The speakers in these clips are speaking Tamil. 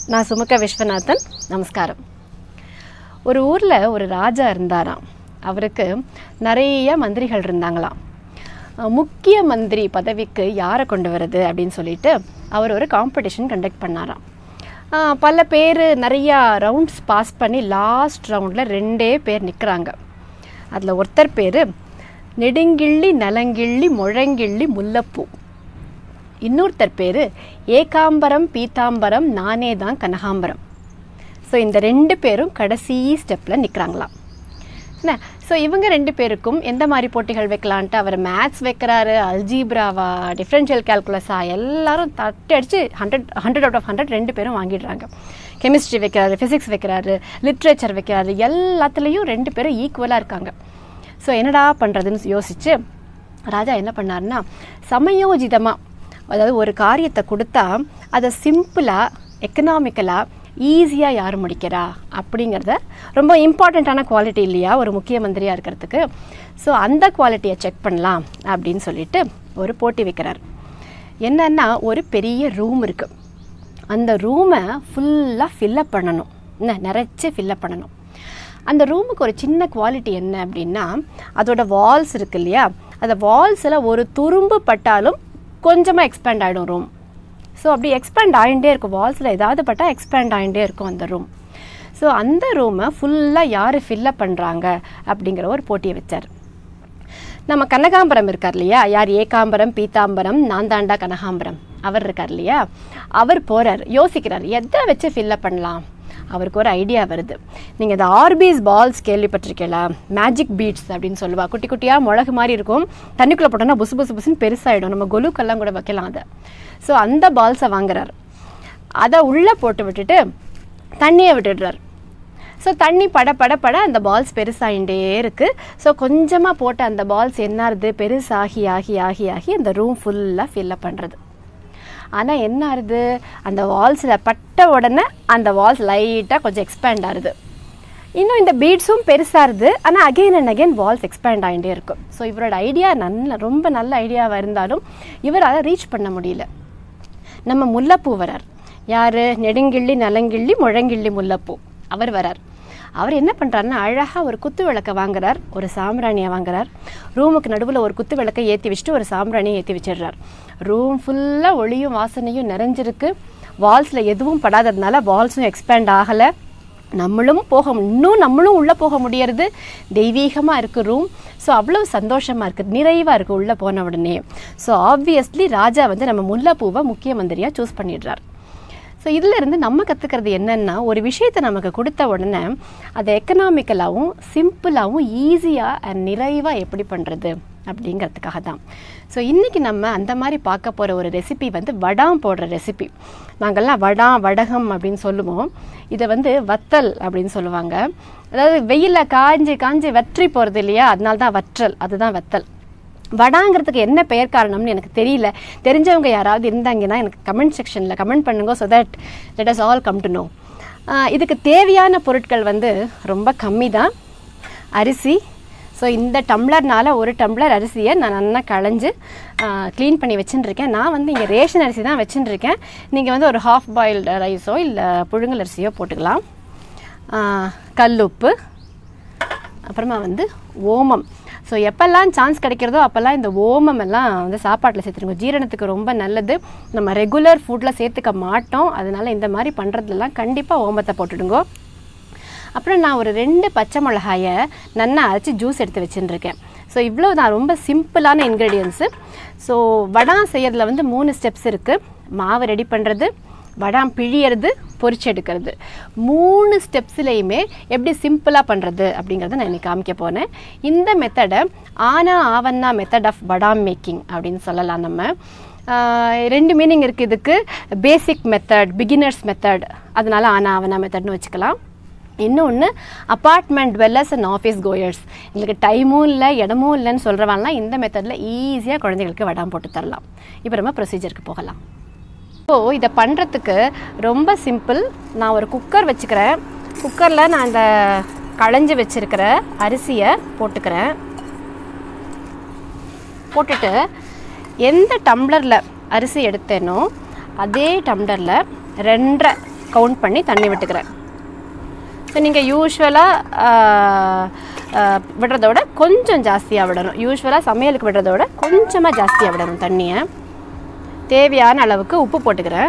நான் சுமுக விஸ்வநாதன் நமஸ்காரம் ஒரு ஊரில் ஒரு ராஜா இருந்தாராம் அவருக்கு நிறைய மந்திரிகள் இருந்தாங்களாம் அஹ் முக்கிய மந்திரி பதவிக்கு யாரை கொண்டு வர்றது அப்படின்னு சொல்லிட்டு அவர் ஒரு காம்படிஷன் கண்டக்ட் பண்ணாராம் அஹ் பல பேர் நிறையா ரவுண்ட்ஸ் பாஸ் பண்ணி லாஸ்ட் ரவுண்டில் ரெண்டே பேர் நிற்கிறாங்க அதில் ஒருத்தர் பேர் நெடுங்கிள்ளி நலங்கிள்ளி முழங்கிள்ளி முல்லைப்பூ இன்னொருத்தர் பேர் ஏகாம்பரம் பீதாம்பரம் நானே தான் கனகாம்பரம் ஸோ இந்த ரெண்டு பேரும் கடைசி ஸ்டெப்பில் நிற்கிறாங்களாம் என்ன ஸோ இவங்க ரெண்டு பேருக்கும் எந்த மாதிரி போட்டிகள் வைக்கலான்ட்டு அவர் மேத்ஸ் வைக்கிறாரு அல்ஜீப்ராவா டிஃப்ரென்ஷியல் கேல்குலஸா எல்லாரும் தட்டடிச்சு hundred hundred out of hundred ரெண்டு பேரும் வாங்கிடுறாங்க கெமிஸ்ட்ரி வைக்கிறாரு ஃபிசிக்ஸ் வைக்கிறாரு லிட்ரேச்சர் வைக்கிறாரு எல்லாத்துலேயும் ரெண்டு பேரும் ஈக்குவலாக இருக்காங்க ஸோ என்னடா பண்ணுறதுன்னு யோசிச்சு ராஜா என்ன பண்ணாருன்னா சமயோஜிதமாக அதாவது ஒரு காரியத்தை கொடுத்தா அதை சிம்பிளாக எக்கனாமிக்கலாக ஈஸியாக யார் முடிக்கிறா அப்படிங்கிறத ரொம்ப இம்பார்ட்டண்ட்டான குவாலிட்டி இல்லையா ஒரு முக்கிய மந்திரியாக இருக்கிறதுக்கு ஸோ அந்த குவாலிட்டியை செக் பண்ணலாம் அப்படின்னு சொல்லிட்டு ஒரு போட்டி வைக்கிறார் என்னன்னா ஒரு பெரிய ரூம் இருக்குது அந்த ரூமை ஃபுல்லாக ஃபில்லப் பண்ணணும் என்ன நிறைச்சி ஃபில்லப் பண்ணணும் அந்த ரூமுக்கு ஒரு சின்ன குவாலிட்டி என்ன அப்படின்னா அதோட வால்ஸ் இருக்கு இல்லையா அந்த வால்ஸில் ஒரு துரும்பு பட்டாலும் கொஞ்சமாக எக்ஸ்பேண்ட் ஆகிடும் ரூம் ஸோ அப்படி எக்ஸ்பேண்ட் ஆகிட்டே இருக்கும் வால்ஸில் ஏதாவது பட்டால் எக்ஸ்பேண்ட் ஆகிட்டே இருக்கும் அந்த ரூம் ஸோ அந்த ரூமை ஃபுல்லாக யார் ஃபில்லப் பண்ணுறாங்க அப்படிங்கிற ஒரு போட்டியை வச்சார் நம்ம கனகாம்பரம் இருக்கார் இல்லையா யார் ஏகாம்பரம் பீதாம்பரம் நான் தாண்டா கனகாம்பரம் அவர் இருக்கார் இல்லையா அவர் போகிறார் யோசிக்கிறார் எதை வச்சு ஃபில்லப் பண்ணலாம் அவருக்கு ஒரு ஐடியா வருது நீங்கள் இந்த ஆர்பிஸ் பால்ஸ் கேள்விப்பட்டிருக்கீங்களா மேஜிக் பீட்ஸ் அப்படின்னு சொல்லுவா குட்டி குட்டியாக மிளகு மாதிரி இருக்கும் தண்ணிக்குள்ளே போட்டோன்னா புசு புசு புசுன்னு பெருசாகிடும் நம்ம கொலுக்கெல்லாம் கூட வைக்கலாம் அதை ஸோ அந்த பால்ஸை வாங்குறார் அதை உள்ளே போட்டு விட்டுட்டு தண்ணியை விட்டுடுறார் ஸோ தண்ணி பட பட பட அந்த பால்ஸ் பெருசாகிட்டே இருக்குது ஸோ கொஞ்சமாக போட்ட அந்த பால்ஸ் என்னாருது பெருசாகி ஆகி ஆகி ஆகி அந்த ரூம் ஃபுல்லாக ஃபில்லப் பண்ணுறது ஆனால் என்ன ஆகுது அந்த வால்ஸில் பட்ட உடனே அந்த வால்ஸ் லைட்டாக கொஞ்சம் எக்ஸ்பேண்ட் ஆகுது இன்னும் இந்த பீட்ஸும் பெருசாகுது ஆனால் again and again balls expand ஆகிட்டே இருக்கும் ஸோ இவரோட ஐடியா நல்ல ரொம்ப நல்ல ஐடியாவாக இருந்தாலும் இவரால் ரீச் பண்ண முடியல நம்ம முல்லைப்பூ வரார் யார் நெடுங்கிள்ளி நலங்கிள்ளி முழங்கிள்ளி முல்லைப்பூ அவர் வரார் அவர் என்ன பண்ணுறாருன்னா அழகாக ஒரு குத்து விளக்கை வாங்குறார் ஒரு சாம்பிராணியை வாங்குறார் ரூமுக்கு நடுவில் ஒரு குத்து விளக்கை ஏற்றி வச்சுட்டு ஒரு சாம்பிராணியை ஏற்றி வச்சிடுறார் ரூம் ஃபுல்லாக ஒளியும் வாசனையும் நிறைஞ்சிருக்கு வால்ஸில் எதுவும் படாததுனால வால்ஸும் எக்ஸ்பேண்ட் ஆகலை நம்மளும் போக இன்னும் நம்மளும் உள்ளே போக முடியறது தெய்வீகமாக இருக்குது ரூம் ஸோ அவ்வளோ சந்தோஷமாக இருக்குது நிறைவாக இருக்குது உள்ளே போன உடனே ஸோ ஆப்வியஸ்லி ராஜா வந்து நம்ம முல்லைப்பூவை முக்கிய மந்திரியாக சூஸ் பண்ணிடுறார் ஸோ இதில் இருந்து நம்ம கற்றுக்கிறது என்னென்னா ஒரு விஷயத்தை நமக்கு கொடுத்த உடனே அதை எக்கனாமிக்கலாகவும் சிம்பிளாகவும் ஈஸியாக அண்ட் நிறைவாக எப்படி பண்ணுறது அப்படிங்கிறதுக்காக தான் ஸோ இன்றைக்கி நம்ம அந்த மாதிரி பார்க்க போகிற ஒரு ரெசிபி வந்து வடாம் போடுற ரெசிபி நாங்கள்லாம் வடாம் வடகம் அப்படின்னு சொல்லுவோம் இதை வந்து வத்தல் அப்படின்னு சொல்லுவாங்க அதாவது வெயிலில் காஞ்சி காஞ்சி வற்றி போகிறது இல்லையா அதனால தான் வற்றல் அதுதான் வத்தல் வடாங்கிறதுக்கு என்ன பெயர் காரணம்னு எனக்கு தெரியல தெரிஞ்சவங்க யாராவது இருந்தாங்கன்னா எனக்கு கமெண்ட் செக்ஷனில் கமெண்ட் பண்ணுங்க so that let us all come to know இதுக்கு தேவையான பொருட்கள் வந்து ரொம்ப கம்மி தான் அரிசி ஸோ இந்த டம்ளர்னால ஒரு டம்ளர் அரிசியை நான் நல்லா களைஞ்சு க்ளீன் பண்ணி வச்சுட்டுருக்கேன் நான் வந்து இங்கே ரேஷன் அரிசி தான் வச்சுட்டுருக்கேன் நீங்கள் வந்து ஒரு ஹாஃப் பாயில்டு ரைஸோ இல்லை புழுங்கல் அரிசியோ போட்டுக்கலாம் கல்லுப்பு அப்புறமா வந்து ஓமம் ஸோ எப்போல்லாம் சான்ஸ் கிடைக்கிறதோ அப்போல்லாம் இந்த ஓமம் எல்லாம் வந்து சாப்பாட்டில் சேர்த்துருங்க ஜீரணத்துக்கு ரொம்ப நல்லது நம்ம ரெகுலர் ஃபுட்டில் சேர்த்துக்க மாட்டோம் அதனால் இந்த மாதிரி பண்ணுறதுலாம் கண்டிப்பாக ஓமத்தை போட்டுடுங்க அப்புறம் நான் ஒரு ரெண்டு பச்சை மிளகாயை நல்லா அரைச்சி ஜூஸ் எடுத்து வச்சுட்டுருக்கேன் ஸோ இவ்வளோ தான் ரொம்ப சிம்பிளான இன்க்ரீடியன்ஸு ஸோ வடாம் செய்யறதுல வந்து மூணு ஸ்டெப்ஸ் இருக்குது மாவு ரெடி பண்ணுறது வடாம் பிழியறது பொரிச்சு எடுக்கிறது மூணு ஸ்டெப்ஸ்லேயுமே எப்படி சிம்பிளாக பண்ணுறது அப்படிங்கிறத நான் இன்னைக்கு காமிக்க போனேன் இந்த மெத்தடை ஆனா ஆவன்னா மெத்தட் ஆஃப் வடாம் மேக்கிங் அப்படின்னு சொல்லலாம் நம்ம ரெண்டு மீனிங் இருக்குது இதுக்கு பேசிக் மெத்தட் பிகினர்ஸ் மெத்தட் அதனால ஆனா ஆவனா மெத்தட்னு வச்சுக்கலாம் இன்னொன்று apartment dwellers and office goers எங்களுக்கு டைமும் இல்லை இடமும் இல்லைன்னு சொல்கிறவாங்கலாம் இந்த மெத்தடில் ஈஸியாக குழந்தைகளுக்கு வடாம் போட்டு தரலாம் இப்போ நம்ம ப்ரொசீஜருக்கு போகலாம் ஸோ இதை பண்ணுறதுக்கு ரொம்ப சிம்பிள் நான் ஒரு குக்கர் வச்சுக்கிறேன் குக்கரில் நான் இந்த களைஞ்சி வச்சுருக்கிற அரிசியை போட்டுக்கிறேன் போட்டுட்டு எந்த டம்ளரில் அரிசி எடுத்தேனோ அதே டம்ளரில் ரெண்டரை கவுண்ட் பண்ணி தண்ணி விட்டுக்கிறேன் ஸோ நீங்கள் யூஸ்வலாக விடுறத விட கொஞ்சம் ஜாஸ்தியாக விடணும் யூஸ்வலாக சமையலுக்கு விடுறத விட கொஞ்சமாக ஜாஸ்தியாக விடணும் தண்ணியை தேவையான அளவுக்கு உப்பு போட்டுக்கிறேன்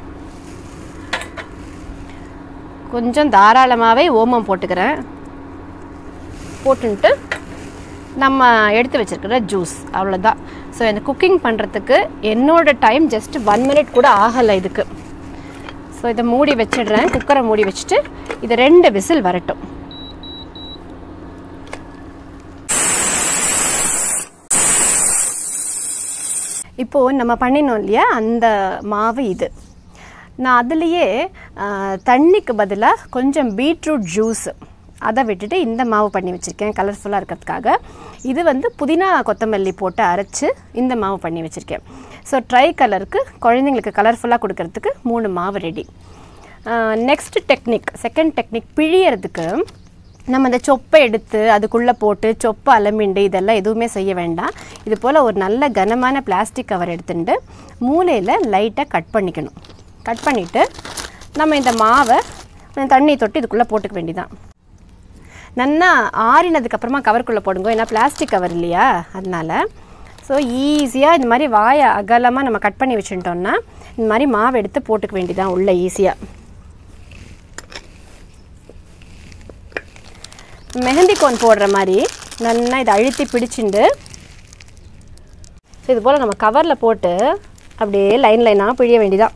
கொஞ்சம் தாராளமாகவே ஓமம் போட்டுக்கிறேன் போட்டுன்ட்டு நம்ம எடுத்து வச்சிருக்கிற ஜூஸ் அவ்வளோதான் ஸோ இந்த குக்கிங் பண்ணுறதுக்கு என்னோட டைம் ஜஸ்ட் ஒன் மினிட் கூட ஆகலை இதுக்கு ஸோ இதை மூடி வச்சிடுறேன் குக்கரை மூடி வச்சுட்டு இது ரெண்டு விசில் வரட்டும் இப்போது நம்ம பண்ணினோம் இல்லையா அந்த மாவு இது நான் அதுலேயே தண்ணிக்கு பதிலாக கொஞ்சம் பீட்ரூட் ஜூஸ் அதை விட்டுட்டு இந்த மாவு பண்ணி வச்சுருக்கேன் கலர்ஃபுல்லாக இருக்கிறதுக்காக இது வந்து புதினா கொத்தமல்லி போட்டு அரைச்சி இந்த மாவு பண்ணி வச்சுருக்கேன் ஸோ ட்ரை கலருக்கு குழந்தைங்களுக்கு கலர்ஃபுல்லாக கொடுக்கறதுக்கு மூணு மாவு ready next technique second technique பிழியறதுக்கு நம்ம இந்த சொப்பை எடுத்து அதுக்குள்ளே போட்டு சொப்பை அலமிண்டு இதெல்லாம் எதுவுமே செய்ய வேண்டாம் இது போல் ஒரு நல்ல கனமான பிளாஸ்டிக் கவர் எடுத்துட்டு மூலையில் லைட்டாக கட் பண்ணிக்கணும் கட் பண்ணிவிட்டு நம்ம இந்த மாவை தண்ணி தொட்டு இதுக்குள்ளே போட்டுக்க வேண்டியதான் நன்னா ஆறினதுக்கப்புறமா கவருக்குள்ளே போடுங்க ஏன்னா பிளாஸ்டிக் கவர் இல்லையா அதனால் ஸோ ஈஸியாக இந்த மாதிரி வாயை அகலமாக நம்ம கட் பண்ணி வச்சுட்டோம்னா இந்த மாதிரி மாவு எடுத்து போட்டுக்க வேண்டியதான் உள்ள ஈஸியாக மெஹந்தி கோன் போடுற மாதிரி நல்லா இதை அழுத்தி பிடிச்சிண்டு இது போல் நம்ம கவரில் போட்டு அப்படியே லைன் லைனாக பிழிய வேண்டியதான்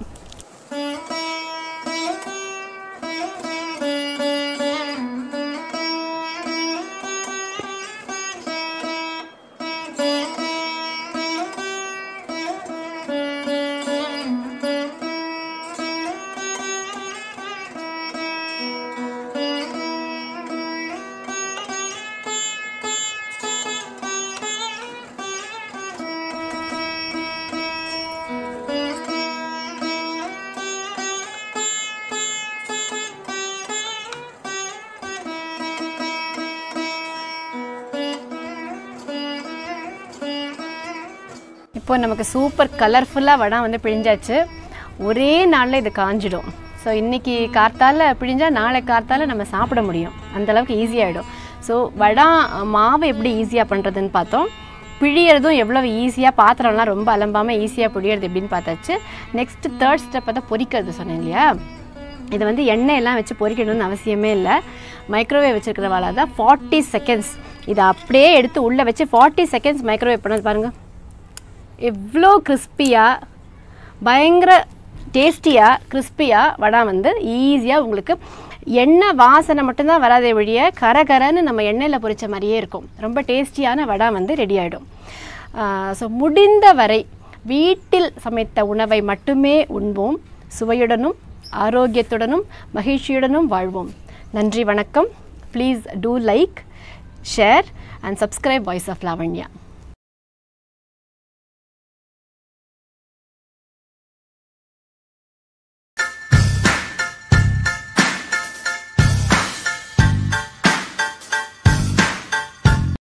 இப்போ நமக்கு சூப்பர் கலர்ஃபுல்லாக வடை வந்து பிழிஞ்சாச்சு ஒரே நாளில் இது காஞ்சிடும் ஸோ இன்றைக்கி கார்த்தால பிழிஞ்சா நாளை கார்த்தால நம்ம சாப்பிட முடியும் அந்த அளவுக்கு ஈஸியாகிடும் ஸோ வடா மாவு எப்படி ஈஸியாக பண்ணுறதுன்னு பார்த்தோம் பிழியறதும் எவ்வளோ ஈஸியாக பாத்திரம்லாம் ரொம்ப அலம்பாமல் ஈஸியாக பிழியறது எப்படின்னு பார்த்தாச்சு நெக்ஸ்ட் தேர்ட் ஸ்டெப் தான் பொரிக்கிறது சொன்னேன் இல்லையா இது வந்து எண்ணெயெல்லாம் வச்சு பொரிக்கணும்னு அவசியமே இல்லை மைக்ரோவேவ் வச்சுருக்கிறவால தான் ஃபார்ட்டி செகண்ட்ஸ் இதை அப்படியே எடுத்து உள்ளே வச்சு ஃபார்ட்டி செகண்ட்ஸ் மைக்ரோவேவ் பண்ணது பாருங்கள் எவ்வளோ கிறிஸ்பியாக பயங்கர டேஸ்டியாக கிறிஸ்பியாக வடை வந்து ஈஸியாக உங்களுக்கு எண்ணெய் வாசனை மட்டும்தான் வராதே வழிய கரகரன்னு நம்ம எண்ணெயில் பொரிச்ச மாதிரியே இருக்கும் ரொம்ப டேஸ்டியான வடை வந்து ரெடி ஆகிடும் ஸோ முடிந்த வரை வீட்டில் சமைத்த உணவை மட்டுமே உண்போம் சுவையுடனும் ஆரோக்கியத்துடனும் மகிழ்ச்சியுடனும் வாழ்வோம் நன்றி வணக்கம் please do like share and subscribe voice of Lavanya